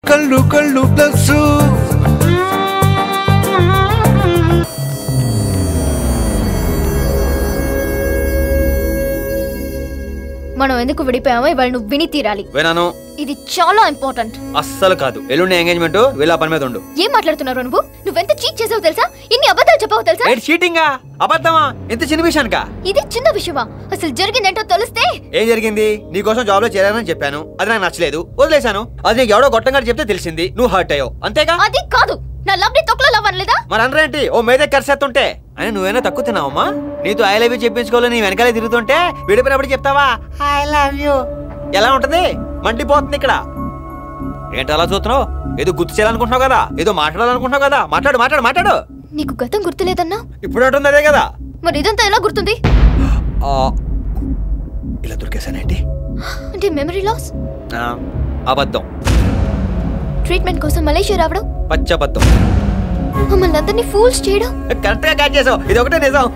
కళ్ళు కళ్ళు ప్లస్ మనం ఎందుకు విడిపోయామో ఇవాళ నువ్వు విని తీరాలి వినాను ఇది చాలా ఇంపార్టెంట్ అస్సలు కాదు ఎల్లుండి ఎంగేజ్మెంట్ వీళ్ళ పని మీద ఉండు ఏం మాట్లాడుతున్నారు నువ్వు నువ్వెంత చీట్ చేసావు తెలుసా ఇన్ని అబద్ధాలు చెప్పావు తెలుసా ఏంటి చీటింగా అబద్ధమా ఇంత చిన్న విషయానికా ఇది చిన్న విషయమా అసలు జరిగిందేంటో తెలిస్తే ఏం జరిగింది నీకోసం జాబ్ లో చేరానని చెప్పాను అది నాకు నచ్చలేదు వదిలేశాను అది నీకు ఎవడో గొట్టంగా చెప్తే తెలిసింది నువ్వు హర్ట్ అయ్యావు అంతేగా అది కాదు నా లవ్ ని తొక్కలో లవ్ అనలేదా మరి అనరేంటి ఓ మీదే కరిసేస్తుంటే అని నువ్వైనా తక్కువ తిన్నావమ్మా నీతో ఐ లవ్ యూ చెప్పించుకోవాలి నీ వెనకాలే తిరుగుతుంటే విడిపోయినప్పుడు చెప్తావా ఐ లవ్ యూ ఎలా ఉంటది మండిపోతుంది ఇక్కడ ఏంటి అలా చూస్తున్నావు ఏదో గుర్తు చేయాలనుకుంటున్నావు కదా ఏదో మాట్లాడాలనుకుంటున్నావు కదా మాట్లాడు మాట్లాడు మాట్లాడు నీకు గతం గుర్తులేదన్నా ఇప్పుడు అంటుంది అదే కదా మరి ఇదంతా ఎలా గుర్తుంది ఆ, ఇలా దొరికేసానేంటి అంటే మెమరీ లాస్ ఆ, అబద్ధం ట్రీట్మెంట్ కోసం మలేషియా రావడం పచ్చబద్ధం మమ్మల్ని అందరినీ ఫూల్స్ చేయడం కరెక్ట్ గా క్యాచ్ చేసావు ఇది ఒకటే నిజం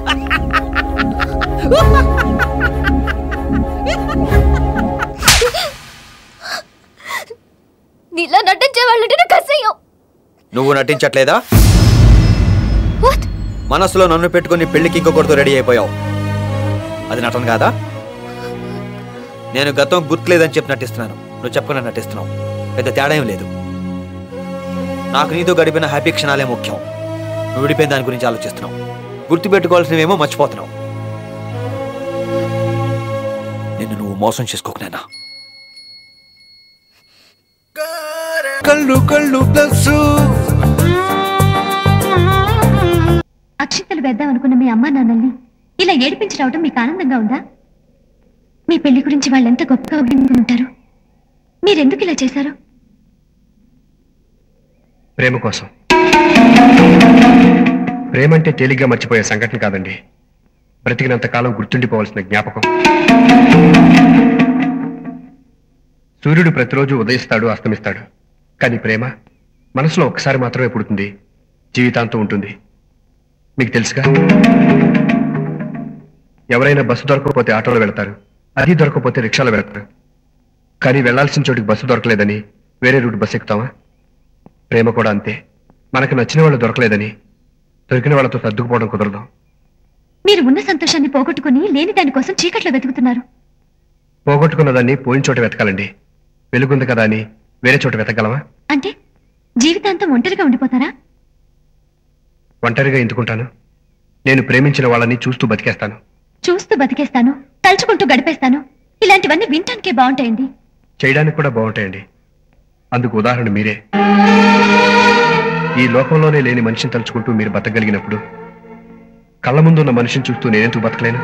నీలా నటించే వాళ్ళంటే నాకు అసహ్యం నువ్వు నటించట్లేదా వాట్ మనసులో నన్ను పెట్టుకుని పెళ్లికి ఇంకొకరితో రెడీ అయిపోయావు అది నటన కాదా నేను గతం గుర్తులేదని చెప్పి నటిస్తున్నాను నువ్వు చెప్పకుండా నటిస్తున్నావు పెద్ద తేడా ఏం లేదు నాకు నీతో గడిపిన హ్యాపీ క్షణాలే ముఖ్యం నువ్వు విడిపోయిన దాని గురించి ఆలోచిస్తున్నావు గుర్తు పెట్టుకోవాల్సినవేమో మర్చిపోతున్నావు నిన్ను నువ్వు మోసం చేసుకోకునేనా కళ్ళు కళ్ళు ప్లస్ అక్షింతలు వేద్దాం అనుకున్న మీ అమ్మా నాన్నల్ని ఇలా ఏడిపించి రావడం మీకు ఆనందంగా ఉందా మీ పెళ్లి గురించి వాళ్ళు ఎంత గొప్పగా ఊహించుకుని ఉంటారు మీరెందుకు ఇలా చేశారు ప్రేమ కోసం ప్రేమ అంటే తేలిగ్గా మర్చిపోయే సంఘటన కాదండి బ్రతికినంత కాలం గుర్తుండిపోవాల్సిన జ్ఞాపకం సూర్యుడు ప్రతిరోజు ఉదయిస్తాడు అస్తమిస్తాడు కానీ ప్రేమ మనసులో ఒక్కసారి మాత్రమే పుడుతుంది జీవితాంతం ఉంటుంది మీకు తెలుసుగా ఎవరైనా బస్సు దొరకకపోతే ఆటోలో వెళ్తారు అది దొరకకపోతే రిక్షాలో వెళ్తారు కానీ వెళ్లాల్సిన చోటికి బస్సు దొరకలేదని వేరే రూట్ బస్సు ఎక్కుతామా ప్రేమ కూడా అంతే మనకు నచ్చిన వాళ్ళు దొరకలేదని దొరికిన వాళ్ళతో సర్దుకుపోవడం కుదరదు మీరు ఉన్న సంతోషాన్ని పోగొట్టుకుని లేని దానికోసం చీకట్లో వెతుకుతున్నారు పోగొట్టుకున్న దాన్ని పోయిన చోట వెతకాలండి వెలుగుంది కదా అని వేరే చోట వెతకగలమా అంటే జీవితాంతం ఒంటరిగా ఉండిపోతారా ఒంటరిగా ఎందుకుంటాను నేను ప్రేమించిన వాళ్ళని చూస్తూ బతికేస్తాను చూస్తూ బతికేస్తాను తలుచుకుంటూ గడిపేస్తాను ఇలాంటివన్నీ వినటానికే బాగుంటాయండి చేయడానికి కూడా బాగుంటాయండి అందుకు ఉదాహరణ మీరే ఈ లోకంలోనే లేని మనిషిని తలుచుకుంటూ మీరు బతకగలిగినప్పుడు కళ్ళ ముందు ఉన్న మనిషిని చూస్తూ నేనెందుకు బతకలేను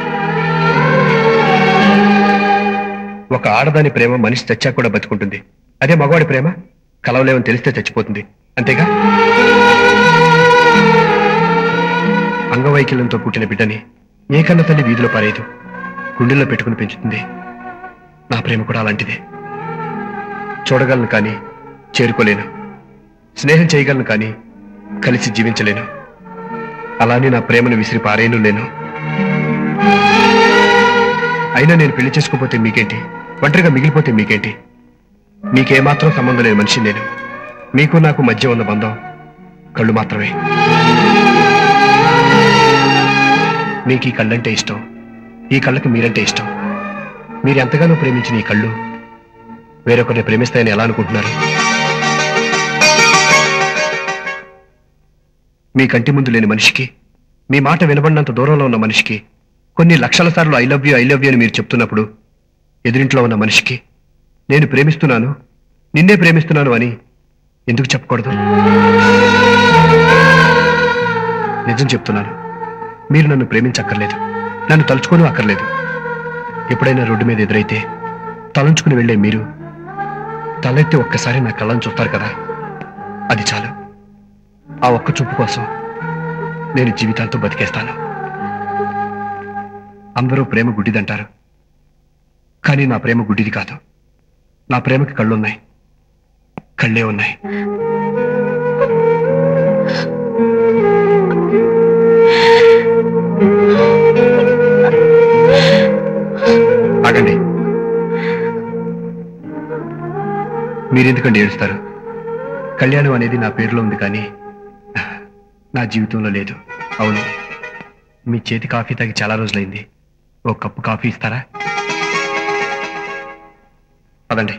ఒక ఆడదాని ప్రేమ మనిషి చచ్చాక కూడా బతుకుంటుంది అదే మగవాడి ప్రేమ కలవలేమని తెలిస్తే చచ్చిపోతుంది అంతేగా అంగవైకల్యంతో పుట్టిన బిడ్డని ఏ కన్న తల్లి వీధిలో పారేదు గుండెల్లో పెట్టుకుని పెంచుతుంది నా ప్రేమ కూడా అలాంటిదే చూడగలను కానీ చేరుకోలేను స్నేహం చేయగలను కానీ కలిసి జీవించలేను అలానే నా ప్రేమను విసిరి పారేను లేను అయినా నేను పెళ్లి చేసుకోపోతే మీకేంటి ఒంటరిగా మిగిలిపోతే మీకేంటి మీకేమాత్రం సంబంధం లేని మనిషి నేను మీకు నాకు మధ్య ఉన్న బంధం కళ్ళు మాత్రమే మీకు ఈ కళ్ళంటే ఇష్టం ఈ కళ్ళకి మీరంటే ఇష్టం మీరు ఎంతగానో ప్రేమించిన ఈ కళ్ళు వేరొకరిని ప్రేమిస్తాయని ఎలా అనుకుంటున్నారు మీ కంటి ముందు లేని మనిషికి మీ మాట వినబడినంత దూరంలో ఉన్న మనిషికి కొన్ని లక్షల సార్లు I love you I love you అని మీరు చెప్తున్నప్పుడు ఎదురింట్లో ఉన్న మనిషికి నేను ప్రేమిస్తున్నాను నిన్నే ప్రేమిస్తున్నాను అని ఎందుకు చెప్పకూడదు నిజం చెప్తున్నాను మీరు నన్ను ప్రేమించక్కర్లేదు నన్ను తలుచుకోను అక్కర్లేదు ఎప్పుడైనా రోడ్డు మీద ఎదురైతే తలంచుకుని వెళ్ళే మీరు తలెత్తి ఒక్కసారి నా కళ్ళని చూస్తారు కదా అది చాలు ఆ ఒక్క చూపు కోసం నేను జీవితాంతం బతికేస్తాను అందరూ ప్రేమ గుడ్డిదంటారు కానీ నా ప్రేమ గుడ్డిది కాదు నా ప్రేమకి కళ్ళున్నాయి కళ్ళే ఉన్నాయి ఆగండి మీరెందుకండి ఏడుస్తారు కళ్యాణం అనేది నా పేరులో ఉంది కానీ నా జీవితంలో లేదు అవును మీ చేతి కాఫీ తాగి చాలా రోజులైంది ఓ కప్పు కాఫీ ఇస్తారా పదండి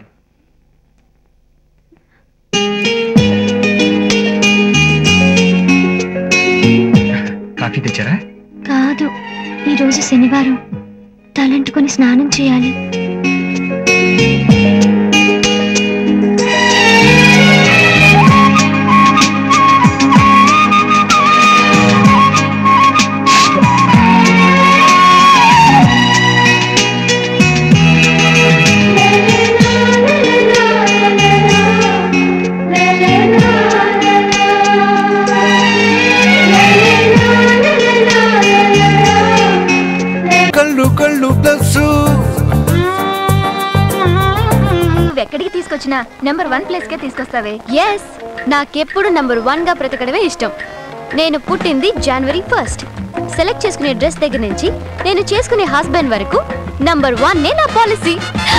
కాఫీ తెచ్చారా కాదు ఈరోజు శనివారం తలంటుకొని స్నానం చేయాలి కళ్ళు కళ్ళు ప్లస్ నువ్వు ఎక్కడికి తీసుకొచ్చినా నెంబర్ వన్ ప్లేస్ కే తీసుకొస్తావే ఎస్ నాకెప్పుడు నెంబర్ వన్ గా బ్రతకడమే ఇష్టం నేను పుట్టింది జనవరి ఫస్ట్ సెలెక్ట్ చేసుకునే డ్రెస్ దగ్గర నుంచి నేను చేసుకునే హస్బెండ్ వరకు నంబర్ వన్ నే నా పాలసీ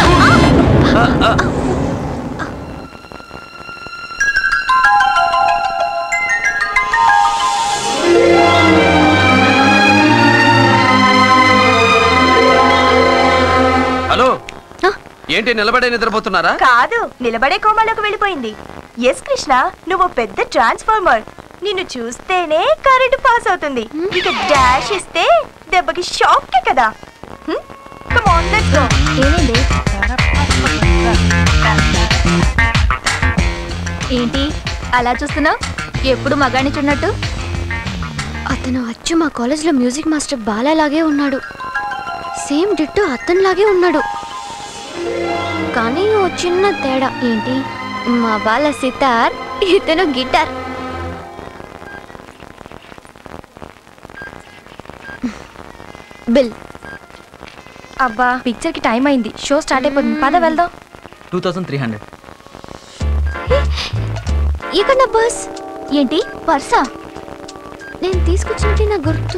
హలో ఆ? ఏంటి నిలబడే నిద్రపోతున్నారా కాదు నిలబడే కోమాలోకి వెళ్ళిపోయింది ఎస్ కృష్ణ నువ్వు పెద్ద ట్రాన్స్ఫార్మర్ నిన్ను చూస్తేనే కరెంటు పాస్ అవుతుంది ఇక డాష్ ఇస్తే దెబ్బకి షాక్ కదా కమ్ ఆన్ లెట్స్ గో ఏమైంది ఏంటి అలా చూస్తున్నావు ఎప్పుడు మగాణ్ణి చూడనట్టు అతను అచ్చు మా కాలేజ్లో మ్యూజిక్ మాస్టర్ బాలాలాగే ఉన్నాడు సేమ్ డిట్టు అతనిలాగే ఉన్నాడు కానీ ఓ చిన్న తేడా ఏంటి మా బాల సితార్ ఇతను గిటార్ బిల్ అబ్బా పిక్చర్ కి టైం అయింది షో స్టార్ట్ అయిపోతుంది పద వెళ్దాం టూ థౌసండ్ త్రీ హండ్రెడ్ ఇక్కడ నా పర్స్ ఏంటి పర్సా నేను తీసుకొచ్చినట్టు నా గుర్తు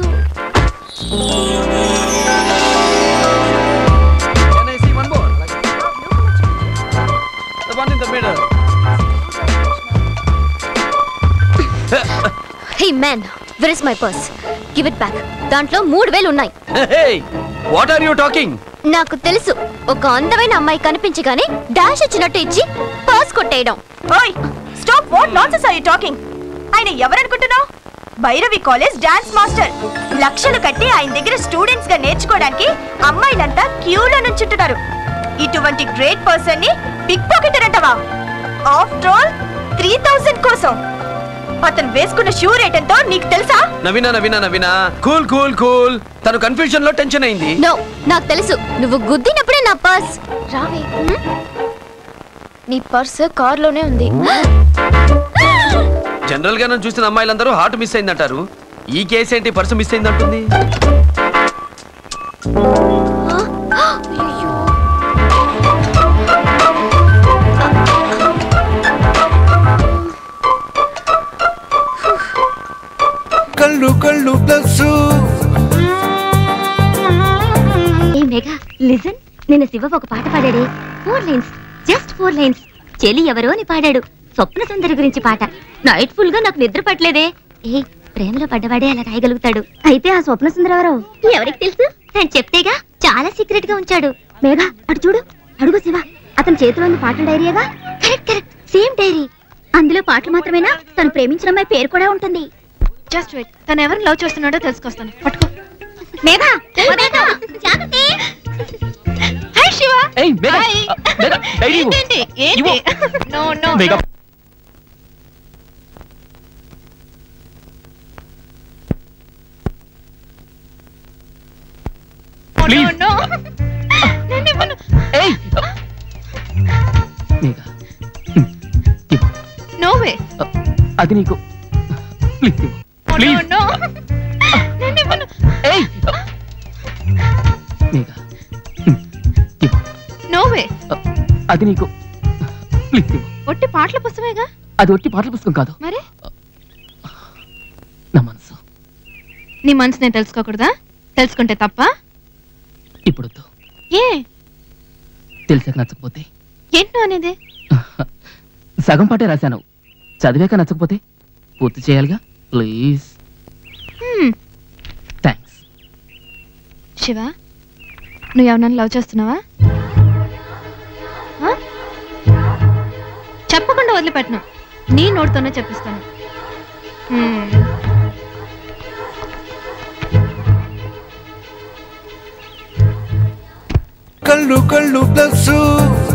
hey man where is my purse give it back దాంట్లో మూడు వేలు ఉన్నాయి వాట్ ఆర్ యూ టాకింగ్ నాకు తెలుసు ఒక అందమైన అమ్మాయి కనిపించగానే డాష్ ఇచ్చినట్టు ఇచ్చి పర్స్ కొట్టేయడం ఓయ్ stop what nonsense are you talking ఆయన ఎవరనుకుంటున్నావు భైరవి కాలేజ్ డాన్స్ మాస్టర్ లక్షలు కట్టి ఆయన దగ్గర స్టూడెంట్స్ గా నేర్చుకోవడానికి అమ్మాయిలంతా క్యూలో నుంచుంటున్నారు ఇటువంటి గ్రేట్ పర్సన్ ని పిక్ పాకెటర్ అంటవా ఆఫ్టర్ ఆల్ త్రీ థౌసండ్ కోసం అతను వేసుకున్న షూ రేట్ ఎంతో నీకు తెలుసా Naveena Naveena Naveena cool cool cool తను కన్ఫ్యూజన్ లో టెన్షన్ అయింది నో నాకు తెలుసు నువ్వు గుద్దినప్పుడే నా పర్స్ రావే హ్మ్? నీ పర్స్ కార్లోనే ఉంది జనరల్ గా నన్ను చూసిన అమ్మాయిలందరూ హార్ట్ మిస్ అయిందంటారు ఈ కేసు ఏంటి పర్సు మిస్ అయిందంటుంది అయ్యో. కళ్ళు కళ్ళు ప్లస్ ఏ మెగా లిజన్ నిన్న శివ ఒక పాట పాడాడే four lines just four lines చెలి ఎవరో అని పాడాడు స్వప్న సుందరి గురించి పాట నైట్ ఫుల్ గా నాకు నిద్ర పట్టలేదే ఏ ప్రేమలో పడ్డవాడే అలా రాయగలుగుతాడు అయితే ఆ స్వప్న సుందరి ఎవరో ఎవరికి తెలుసు నేను చెప్తేగా చాలా సీక్రెట్ గా ఉంచాడు మేఘా అటు చూడు అడుగు శివ అతని చేతిలో ఉన్న పాటల డైరీగా కరెక్ట్ కరెక్ట్ సేమ్ డైరీ అందులో పాటలు మాత్రమేనా తను ప్రేమించిన అమ్మాయి పేరు కూడా ఉంటుంది జస్ట్ వెయిట్ తను ఎవరిని లవ్ చేస్తున్నాడో తెలుసుకొస్తాను పట్టుకో మేఘా మేఘా జాగ్రత్త హాయ్ శివ ఏయ్, మేఘా, హాయ్. ఆ, మేఘా, డైరీ ఇవ్వు. ఏంటి ఇవ్వు. ఏంటి no no Megha. Please. No నన్ను ఇవ్వను ఏయ్ మేఘా, ఇవ్వు. నో వే అది నీకు ప్లీజ్ ఇవ్వు. నో ప్లీజ్ నో నన్ను ఇవ్వను ఏయ్ మేఘా, ఇవ్వు. నో వే అది నీకు ప్లీజ్ ఇవ్వు. ఒట్టి పాటల పుస్తమేగా అది ఒట్టి పాటల పుస్తకం కాదు మరి నా మనసు నీ మనసు నేను తెలుసుకోకూడదా తెలుసుకుంటే తప్ప ఇప్పుడు వద్దు. ఏ తెలిసాక నచ్చకపోతే ఏంటో అనేది సగం పాటే రాశాను చదివాక నచ్చకపోతే పూర్తి చేయాలిగా ప్లీజ్ థ్యాంక్స్ శివ నువ్వు ఎవరన్నా లవ్ చేస్తున్నావా ఆ? చెప్పకుండా వదిలిపెట్టను నీ నోటితోనే చెప్పిస్తాను హ్మ్. కళ్ళు కళ్ళు ప్లస్